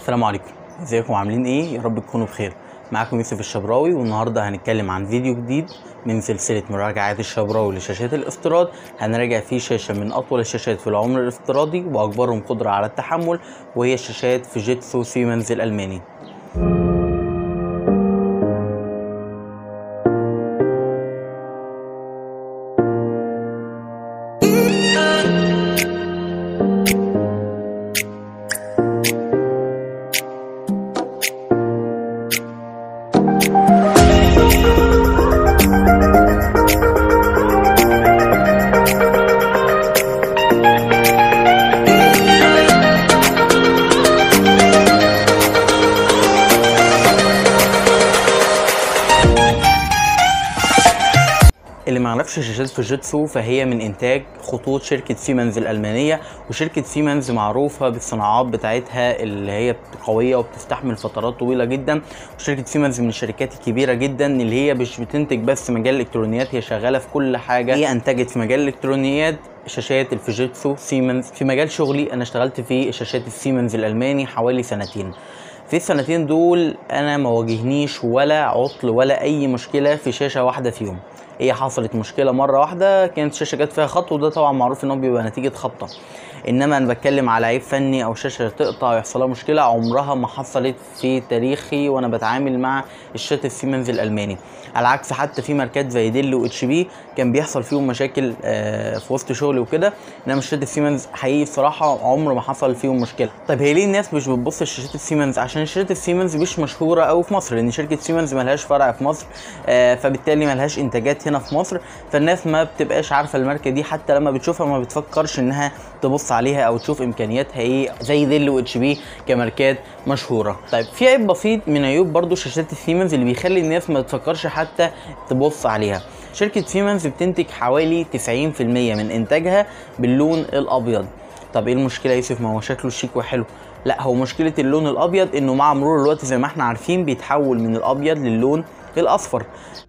السلام عليكم ازيكم عاملين ايه يا رب تكونوا بخير معاكم يوسف الشبراوي والنهارده هنتكلم عن فيديو جديد من سلسله مراجعات الشبراوي لشاشات الافتراض هنراجع فيه شاشه من اطول الشاشات في العمر الافتراضي واكبرهم قدره على التحمل وهي شاشات فيجيتسو سيمنز الالماني اللي ما يعرفش شاشات فوجيتسو فهي من انتاج خطوط شركه سيمنز الالمانيه وشركه سيمنز معروفه بالصناعات بتاعتها اللي هي قويه وبتستحمل فترات طويله جدا وشركه سيمنز من الشركات الكبيره جدا اللي هي مش بتنتج بس مجال الالكترونيات هي شغاله في كل حاجه هي انتجت في مجال الالكترونيات شاشات الفوجيتسو سيمنز في مجال شغلي انا اشتغلت في شاشات السيمنز الالماني حوالي سنتين في السنتين دول انا ما واجهنيش ولا عطل ولا اي مشكله في شاشه واحده فيهم هي حصلت مشكله مره واحده كانت الشاشه جت فيها خط وده طبعا معروف ان هو بيبقى نتيجه خبطه انما انا بتكلم على عيب فني او شاشه تقطع ويحصل لها مشكله عمرها ما حصلت في تاريخي وانا بتعامل مع الشات السيمنز الالماني على عكس حتى في ماركات زي ديل واتش بي كان بيحصل فيهم مشاكل آه في وسط شغلي وكده انما شاشات السيمنز حقيقي بصراحه عمر ما حصل فيهم مشكله طيب هي ليه الناس مش بتبص لشاشات السيمنز عشان شاشات السيمنز مش مشهوره قوي في مصر لان شركه سيمنز ملهاش فرع في مصر آه فبالتالي ملهاش انتاجات هنا في مصر فالناس ما بتبقاش عارفه الماركه دي حتى لما بتشوفها ما بتفكرش انها تبص عليها او تشوف امكانياتها ايه زي ديل واتش بي كماركات مشهوره طيب في عيب بسيط من عيوب برضو شاشات السيمنز اللي بيخلي الناس ما تفكرش حتى تبص عليها شركه سيمنز بتنتج حوالي 90% من انتاجها باللون الابيض طب ايه المشكله يا يوسف ما هو شكله شيك وحلو لا هو مشكله اللون الابيض انه مع مرور الوقت زي ما احنا عارفين بيتحول من الابيض للون الاصفر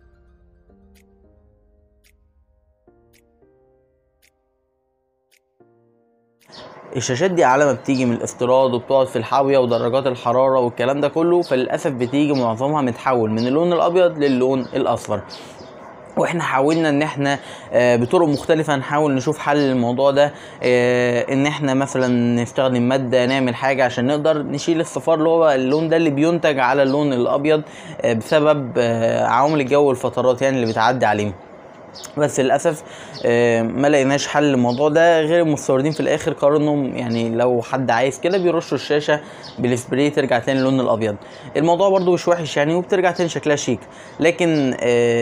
الشاشات دي على ما بتيجي من الافتراض وبتقعد في الحاويه ودرجات الحراره والكلام ده كله فللاسف بتيجي معظمها متحول من اللون الابيض للون الاصفر واحنا حاولنا ان احنا بطرق مختلفه نحاول نشوف حل للموضوع ده ان احنا مثلا نستخدم ماده نعمل حاجه عشان نقدر نشيل الصفار اللي هو اللون ده اللي بينتج على اللون الابيض بسبب عوامل الجو والفترات يعني اللي بتعدي عليه بس للاسف ما لقيناش حل للموضوع ده غير المستوردين في الاخر قرروا يعني لو حد عايز كده بيرشوا الشاشه بالسبراي ترجع تاني اللون الابيض الموضوع برده مش وحش يعني وبترجع تاني شكلها شيك لكن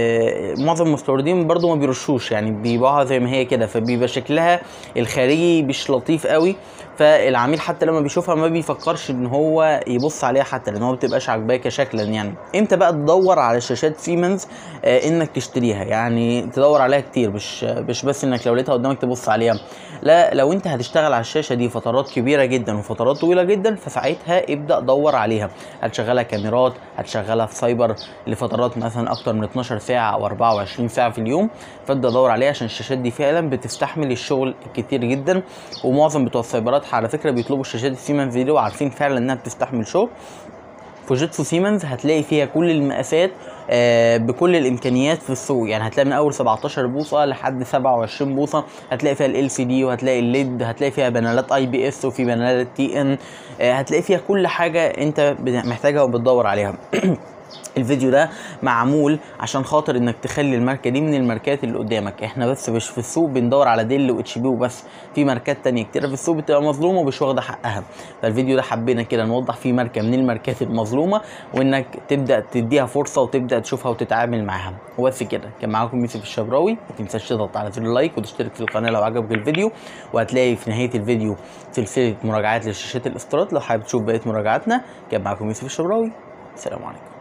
معظم المستوردين برده ما بيرشوش يعني بيبيعوها زي ما هي كده فبيبقى شكلها الخارجي مش لطيف قوي فالعميل حتى لما بيشوفها ما بيفكرش ان هو يبص عليها حتى لان هو ما بتبقاش عاجباك شكلا يعني امتى بقى تدور على شاشات سيمنز آه انك تشتريها يعني تدور عليها كتير مش مش بس انك لو لقيتها قدامك تبص عليها لا لو انت هتشتغل على الشاشه دي فترات كبيره جدا وفترات طويله جدا فساعتها ابدا دور عليها هتشغلها كاميرات هتشغلها في سايبر لفترات مثلا اكتر من 12 ساعه او 24 ساعه في اليوم فابدا دور عليها عشان الشاشات دي فعلا بتستحمل الشغل الكتير جدا ومعظم بتوع السايبرات على فكره بيطلبوا الشاشات السيمنز دي وعارفين فعلا انها بتستحمل شغل فوجيتسو سيمنز هتلاقي فيها كل المقاسات آه بكل الامكانيات في السوق يعني هتلاقي من اول 17 بوصه لحد 27 بوصه هتلاقي فيها ال سي دي وهتلاقي الليد هتلاقي فيها بانلات اي بي اس وفي بانلات تي ان آه هتلاقي فيها كل حاجه انت محتاجها وبتدور عليها الفيديو ده معمول عشان خاطر انك تخلي الماركه دي من الماركات اللي قدامك احنا بس مش في السوق بندور على ديل واتش بي وبس في ماركات تانية كتير في السوق بتبقى مظلومه ومش واخده حقها فالفيديو ده حبينا كده نوضح فيه ماركه من الماركات المظلومه وانك تبدا تديها فرصه وتبدا تشوفها وتتعامل معاها وبس كده كان معاكم يوسف الشبراوي ما تنساش تضغط على زر اللايك وتشترك في القناه لو عجبك الفيديو وهتلاقي في نهايه الفيديو سلسله مراجعات للشاشات الافتراض لو حابب تشوف بقيه مراجعاتنا كان معاكم يوسف الشبراوي السلام عليكم